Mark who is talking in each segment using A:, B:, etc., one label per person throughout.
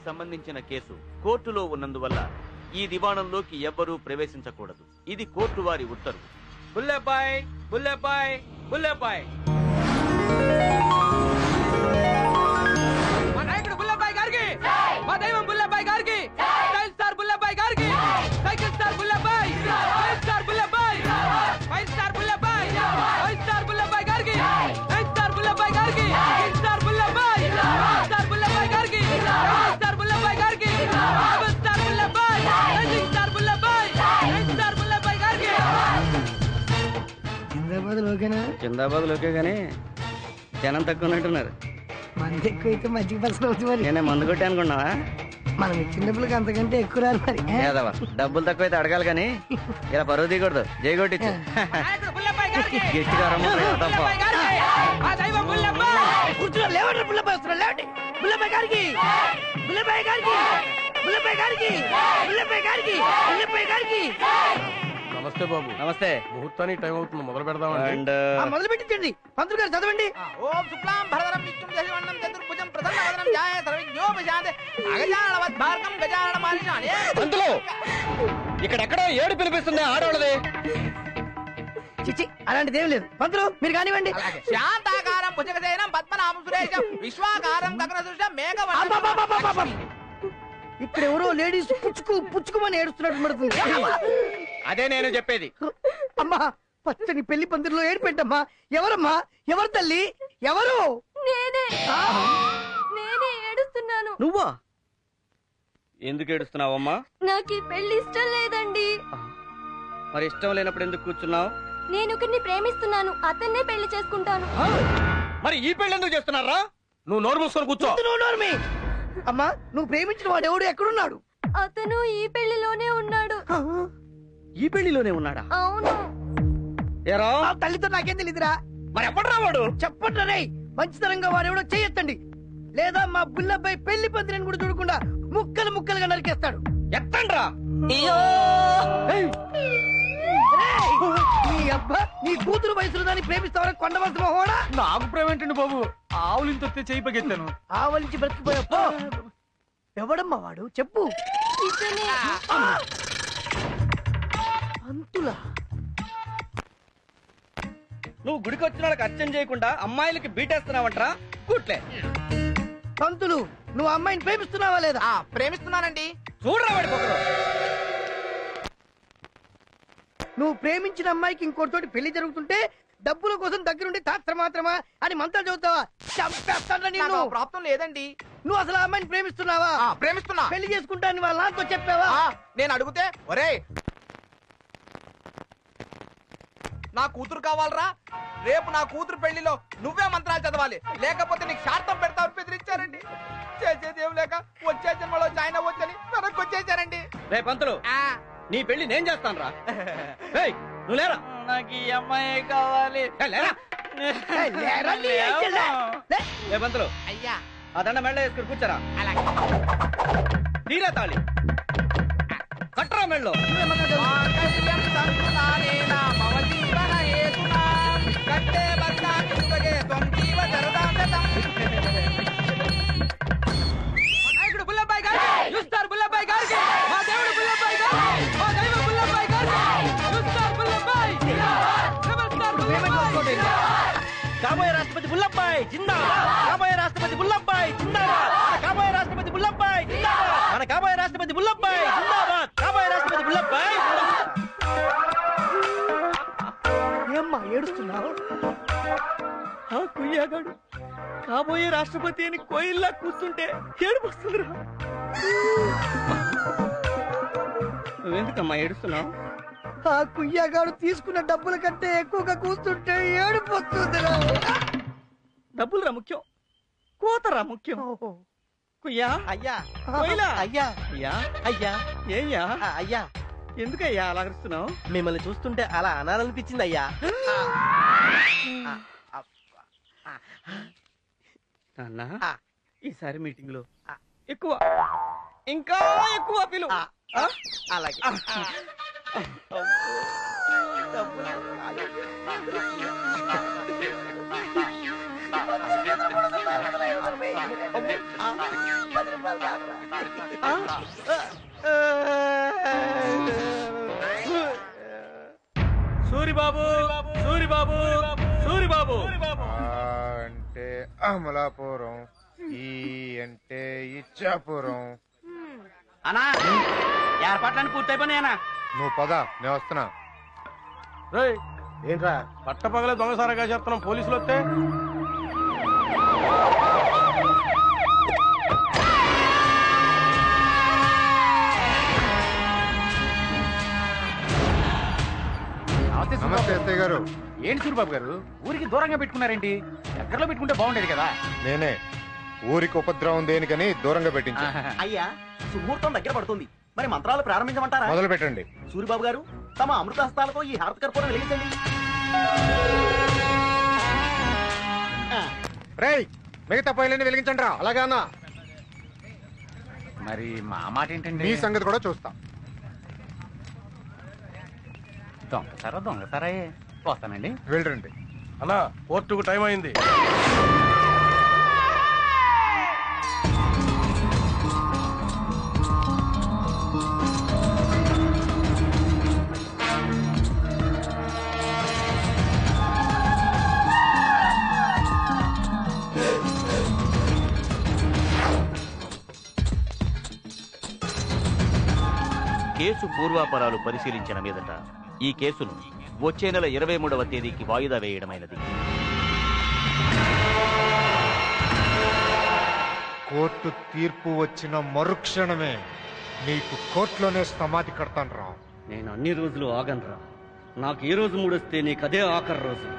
A: సంబంధించిన కేసు కోర్టులో ఉన్నందువల్ల ఈ దివాణంలోకి ఎవ్వరూ ప్రవేశించకూడదు ఇది కోర్టు వారి ఉత్తర్వు
B: బుల్లెబాయ్ బుల్లెబాయ్ బుల్లెబాయ్ మా నాయకుడు బుల్లెబాయ్ గారికి మా దైవం బుల్లెబాయ్ గారికి స్టైల్ స్టార్ బుల్లెబాయ్ గారికి cycle star Bullebbai five star Bullebbai five star Bullebbai five star Bullebbai గారికి ఫైవ్ స్టార్ బుల్లెబాయ్ గారికి six star Bullebbai star Bullebbai గారికి స్టార్ బుల్లెబాయ్ గారికి seven star Bullebbai six star Bullebbai eight star Bullebbai గారికి
C: జిందాబాద్ ఓకేనా
D: జిందాబాద్ లోకే గానీ జనం తక్కువ ఉన్నట్టున్నారు
C: మంది ఎక్కువ అయితే మజ్జిగ పలసలు అవుతుంది మరి
D: నేనే మందు కొట్టి అనుకున్నావా
C: మనం ఇచ్చిన డబ్బులకి అంతకంటే ఎక్కువ రాదు మరి ఏ?
D: ఏదవా డబ్బులు తక్కువ అయితే అడగాలి కానీ ఇలా పరువు తీయకూడదు జై కొట్టించు
B: నాయకుడు బుల్లెబాయ్ గారికి
D: గట్టిగా రమ్మంటారు కదా తప్ప
B: బుల్లెబాయ్ గారికి మా దైవం బుల్లెబాయ్
C: కూర్చున్నా లేవండి బుల్లబాయ్ వస్తున్నా లేవండి బుల్లబాయ్ గారికి బుల్లబాయ్ గారికి బుల్లబాయ్ గారికి బుల్లబాయ్ గారికి బుల్లబాయ్ గారికి
E: నమస్తే బాబు
D: నమస్తే
E: ముహూర్తానికి టైం అవుతుంది మొదలు పెడదామండి
D: అండ్
C: ఆ, మొదలు పెట్టించండి పంతులు గారు చదవండి
B: ఓం శుక్లాం భరదరం విష్ణుం శశివర్ణం చతుర్భుజం ప్రసన్నవదనం ధ్యాయ సర్వజ్ఞోపశాంతే అగజానవద్భార్గం గజానన మాలిషానే
D: పంతులు ఇక్కడెక్కడో ఏడు పిలిపిస్తుంది ఆడవాళ్ళది
C: చిచ్చి అలాంటిది ఏం లేదు పంతులు మీరు కానివ్వండి
B: శాంతాకారం భుజగశయనం పద్మనాభం సురేశం విశ్వాకారం గగన సృష్టం
C: అబ్బబ్బబ్బబ్బబ్బబ్బ. ఇక్కడ ఎవరో లేడీస్ పుచ్చుకు పుచ్చుకోమని ఏడుస్తున్నట్టు పడుతుంది
D: అదే నేను చెప్పేది
C: అమ్మా పచ్చని పెళ్లి పందిరిలో ఏడిపెట్టమ్మా ఎవరమ్మా ఎవరు తల్లి ఎవరు
F: నేనే నేనే ఏడుస్తున్నాను
D: నువ్వా ఎందుకు ఏడుస్తున్నావమ్మా
F: నాకు ఈ పెళ్లి ఇష్టం లేదండి
D: మరి ఇష్టం లేనప్పుడు ఎందుకు కూర్చున్నావు
F: నేను ఒకరిని ప్రేమిస్తున్నాను అతన్నే పెళ్లి చేసుకుంటాను
D: మరి ఈ పెళ్లి ఎందుకు చేస్తున్నారా
E: నువ్వు నోరు మూసుకొని కూర్చో
C: వద్దు నువ్వు నోర్మి. అమ్మా నువ్వు ప్రేమించిన వాడు ఎవడు ఎక్కడున్నాడు
F: అతను ఈ పెళ్లిలోనే ఉన్నాడు
D: ఈ పెళ్లిలోనే ఉన్నాడా
F: అవును
D: ఏరా
C: ఆ తల్లితో నాకేం తెలియదురా
D: మరి ఎప్పటి వాడు
C: చెప్పండి రే మంచితనంగా వాడు ఎవడో చేయొత్తండి లేదా మా బుల్లబ్బాయి పెళ్లి పందిరిని కూడా చూడకుండా ముక్కలు ముక్కలుగా నరికేస్తాడు
D: ఎత్తండ్రా
C: రేయ్! నీ అబ్బా నీ కూతురు వయసులో దాన్ని ప్రేమిస్తావరా కొండవలసిన హోడా
E: నాకు ప్రేమ ఏంటండి బాబు ఆవులు ఇంత వస్తే చేయి పగెత్తాను
C: ఆవలించి బ్రతికిపోయా పో. ఎవడమ్మా వాడు చెప్పు
F: ఇతనే
C: అంతులా
D: నువ్వు గుడికి వచ్చిన వాళ్ళకి అర్చన చేయకుండా అమ్మాయిలకి బీటేస్తున్నావంటరా కూట్లే
C: పంతులు నువ్వు అమ్మాయిని ప్రేమిస్తున్నావా లేదా
B: ప్రేమిస్తున్నానండి
D: చూడరా వాడి పొగరు
C: నువ్వు ప్రేమించిన అమ్మాయికి ఇంకోటితోటి పెళ్లి జరుగుతుంటే డబ్బుల కోసం దగ్గరుండి తాత్ర మాత్రమా అని మంత్రాలు చదువుతావా చంపేస్తాను నేను
B: ప్రాప్తం లేదండి
C: నువ్వు అసలు ఆ అమ్మాయిని ప్రేమిస్తున్నావా
B: ప్రేమిస్తున్నా
C: పెళ్లి చేసుకుంటాను వాళ్ళ నాన్నతో చెప్పావా
B: నేను అడిగితే ఒరే నా కూతురు కావాలరా రేపు నా కూతురు పెళ్లిలో నువ్వే మంత్రాలు చదవాలి లేకపోతే నీకు శార్థం పెడతావు బెదిరించారండి చేసేది ఏం లేక వచ్చే జన్మలో జాయిన్ అవ్వచ్చని వెనక్కి వచ్చేసారండి
D: రే పంతులు నీ పెళ్లి నేను చేస్తాను రా నువ్వు లేరా
B: నాకు ఈ అమ్మాయి కావాలి
D: ఏ, లేరా
C: ఏయ్, లేరా నీ అయ్యలే. లే.
D: ఏ పంతులు
B: అయ్యా
D: ఆ దండ మెళ్ళ వేసుకుని కూర్చోరా
B: అలాగే
D: తీరా తాళి కట్టరా మెళ్ళో
B: మాంగళ్యం తంతునానేన మమ జీవన హేతునా కట్టే బంధాన్ని సుభగే త్వం జీవ శరదాం శతం. మా నాయకుడు బుల్లబ్బాయి గారికి చూస్తారు బుల్లబ్బాయి గారికి మా దేవుడు బుల్లబ్బాయి గారికి మా దైవం బుల్లబ్బాయి గారికి చూస్తారు బుల్లబ్బాయి రెబల్ స్టార్ బుల్లబ్బాయి
D: కాబోయే రాష్ట్రపతి బుల్లబ్బాయ్ జిందాబాద్ కాబోయే రాష్ట్రపతి బుల్లబ్బాయ్ జిందాబాద్ మన కాబోయే రాష్ట్రపతి బుల్లబ్బాయ్ జిందాబాద్ మన కాబోయే రాష్ట్రపతి బుల్లబ్బాయ్ జిందాబాద్ కాబోయే రాష్ట్రపతి బుల్లబ్బాయ్
C: ఏమ్మా ఏడుస్తున్నావు
D: ఆ కుయ్యాగాడు కాబోయే రాష్ట్రపతి అని కోయిల్లా కూర్చుంటే ఏడుపు వస్తుందిరా నువ్వెందుకమ్మా ఏడుస్తున్నావు
C: ఆ కుయ్యగాడు తీసుకున్న డబ్బుల కంటే ఎక్కువగా కూర్చుంటే ఏడుపు వస్తుందిరా
D: డబ్బులురా ముఖ్యం కోతరా ముఖ్యం కుయ్యా
B: అయ్యా
D: కోయిలా
B: అయ్యా
D: అయ్యా
B: అయ్యా
D: ఏయ్యా
B: అయ్యా
D: ఎందుకయ్యా అలా అరుస్తున్నావు
B: మిమ్మల్ని చూస్తుంటే అలా అనాలనిపించింది అయ్యా
D: నాన్న
B: ఆ.
D: ఈసారి మీటింగ్ లో
B: ఆ.
D: ఎక్కువ ఇంకా ఎక్కువ పిలు
B: ఆ. అలాగే
E: సూరిబాబు సూరిబాబు సూరిబాబు
G: ఆ అంటే అమలాపురం ఈ అంటే ఇచ్చాపురం
D: అనా ఏర్పాట్లన్నీ పూర్తయిపోయినాయనా
G: నువ్వు పద నేను వస్తున్నా
E: రేయ్ ఏంట్రా పట్టపగలే దొంగసారగా చేస్తున్నాం పోలీసులు వస్తే
G: నమస్తే ఎస్ఐ గారు
H: ఏంటి సూరిబాబు గారు ఊరికి దూరంగా పెట్టుకున్నారేంటి దగ్గరలో పెట్టుకుంటే బాగుండేది కదా
G: నేనే ఊరికి ఉపద్రవం దేనికని దూరంగా పెట్టించా
D: అయ్యా సుముహూర్తం దగ్గర పడుతుంది మరి మంత్రాలు ప్రారంభించమంటారా
G: మొదలు పెట్టండి
D: సూరిబాబు గారు తమ అమృత హస్తాలతో ఈ హారత కర్పూరం వెలిగించండి
G: రేయ్ మిగతా పైలని వెలిగించండి రా అలాగానా
H: మరి మా మాట ఏంటండి
G: మీ సంగతి కూడా చూస్తా
H: దొంగసారా దొంగసారా వస్తానండి
G: వెళ్ళండి
E: అన్నా కోర్టుకు టైం అయింది
A: కేసు పూర్వాపరాలు పరిశీలించిన మీదట ఈ కేసును వచ్చే నెల ఇరవై మూడవ తేదీకి వాయిదా వేయడమైనది
G: కోర్టు తీర్పు వచ్చిన మరుక్షణమే నీకు కోర్టులోనే సమాధి కడతాను రా
D: నేను అన్ని రోజులు ఆగనరా నాకు ఏ రోజు మూడొస్తే నీకు అదే ఆఖరి రోజు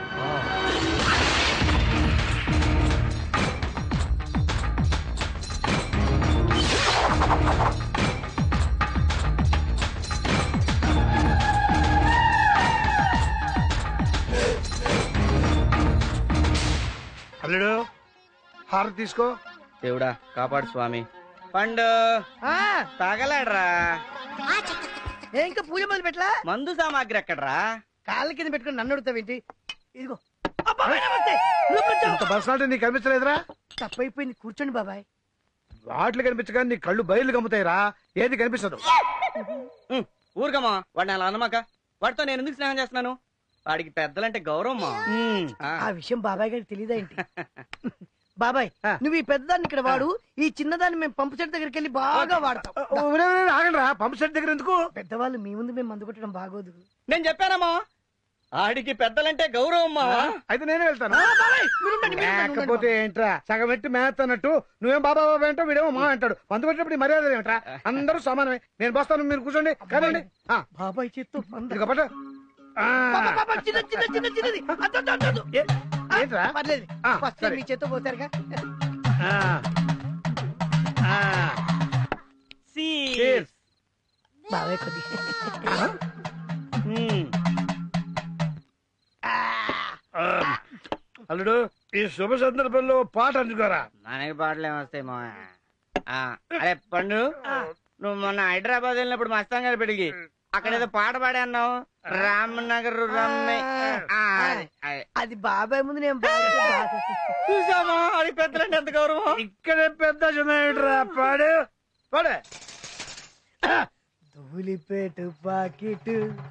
C: అల్లుడు హారతి తీసుకో
D: దేవుడా కాపాడు స్వామి పండు
C: ఆ,
D: తాగలేడ్రా
C: ఏ ఇంకా పూజ మొదలు పెట్టలా
D: మందు సామాగ్రి ఎక్కడ్రా
C: కాళ్ళ కింద పెట్టుకుని నన్ను అడుగుతావేంటి ఇదిగో అబ్బాయి నమస్తే లోపలికి రా.
I: పర్సనాలిటీ నీకు కనిపించలేదురా
C: తప్పైపోయింది కూర్చోండి బాబాయ్
I: వాటిలు కనిపించగా నీ కళ్ళు బయలు గమ్ముతాయిరా ఏది కనిపించదు
D: ఊరుకమ్మా వాడిని అలా అనమాక వాడితో నేను ఎందుకు స్నేహం చేస్తున్నాను వాడికి పెద్దలంటే గౌరవం
C: ఆ విషయం బాబాయ్ గారికి తెలియదా ఏంటి బాబాయ్
I: ఆ.
C: నువ్వు ఈ పెద్దదాన్ని ఇక్కడ వాడు ఈ చిన్నదాన్ని మేము పంపు చెట్టు దగ్గరికి వెళ్ళి బాగా వాడతాం
I: ఆగండి రా పంప్ సెట్ దగ్గర ఎందుకు
C: పెద్దవాళ్ళు మీ ముందు మేము మందు కొట్టడం బాగోదు
D: నేను చెప్పానమ్మా ఆడికి పెద్దలంటే గౌరవం మావా
I: అయితే నేనే వెళ్తాను
C: ఆ, బాబాయ్, మీరు ఉండండి, మీరు ఉండండి,
I: లేకపోతే ఏంట్రా సగం ఎట్టి మేస్తన్నట్టు నువ్వేం బాబా బాబా అంటావు వీడేమో మా అంటాడు మందు కొట్టినప్పుడు ఈ మర్యాద ఏమిట్రా అందరూ సమానమే నేను బస్తాను మీరు కూర్చోండి కదండి ఆ,
C: బాబాయ్ చేత్తో పంద.
I: ఇదిగో పట్టు. ఆ,
C: బాబా, బాబా, చిన్న చిన్న చిన్న చిన్నది అద్దు, అద్దు, అద్దు, అద్దు.
I: ఏ- ఏంట్రా
C: పర్లేదు
I: ఆ,
C: ఫస్ట్
I: సరే.
C: మీ చేత్తో పోతారుగా
I: ఆ. ఆ. Cheers.
C: బాబాయ్ కొద్ది
I: ఆ. అల్లుడు ఈ శుభ సందర్భంలో పాట అందుకోరా
D: మనకి పాటలు ఏమొస్తాయి మా అరే పండు నువ్వు మొన్న హైదరాబాద్ వెళ్ళినప్పుడు మస్తాన్ గారి పెడిగి అక్కడ ఏదో పాట పాడే అన్నావు రామనగర్ రమ్మే ఆ, అది, అది.
C: అది బాబాయ్ ముందు నేను బాగా
D: చూసామా అది పెద్దలంటే ఎంత గౌరవం
I: ఇక్కడ పెద్ద చిన్న పాడు పాడు
C: ధూళిపేట పాకిట్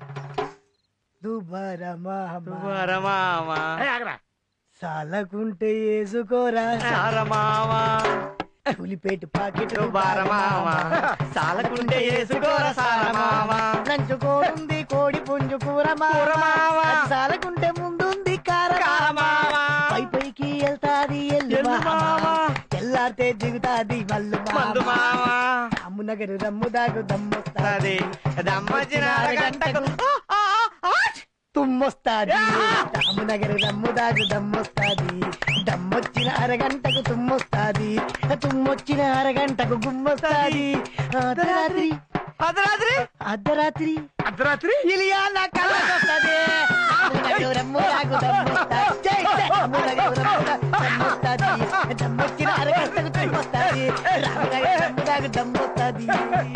C: దుబారా మామ
D: వరమామా
I: ఏ, ఆగరా
C: సాలకుంటే వేసుకోరా
D: సారమామా
C: ధూళిపేట పాకిట్
D: బారమామా సాలకుంటే వేసుకోరా సారమామా
C: నంచుకోనుంది కోడి పుంజు కూర
D: కూర మామ.
C: అది సాలకుంటే ముందుంది కార
D: కారమామా
C: పై పైకి వెళ్తాది ఎల్లు
D: ఎల్లు
C: మామ
D: మామ.
C: తెల్లారితే దిగుతాది మల్లు
D: మందు మామా
C: అమ్మునగరు రమ్ము దాగు దమ్మొస్తాది
D: అది దమ్మొచ్చిన అరగంటకు
C: తుమ్మొస్తాది రామనగరు రమ్ము దాగు దమ్మొస్తాది దమ్మొచ్చిన అరగంటకు తుమ్మొస్తాది తుమ్మొచ్చిన అరగంటకు గుమ్మొస్తాది అర్ధరాత్రి
D: అర్ధరాత్రి
C: అర్ధరాత్రి
I: అర్ధరాత్రి
C: ఇలియాల కళ్ళకొస్తది అమ్మునగరు రమ్ము దాగు దమ్మొస్తాది జై జై అమ్మునగరు రమ్ము దాగు దమ్మొస్తాది దమ్మొచ్చిన అరగంటకు తుమ్మొస్తాది రామనగరు రమ్ము దాగు దమ్మొస్తాది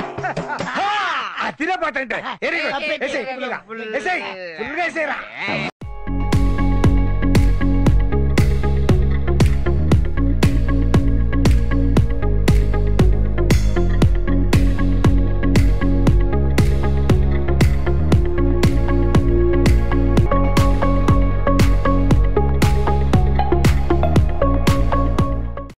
I: ఆ తినే పాట అంటే ఏరి, ఏసేయ్, ఫుల్లుగా. ఏసేయ్, ఫుల్లుగా ఏసేయ్ రా.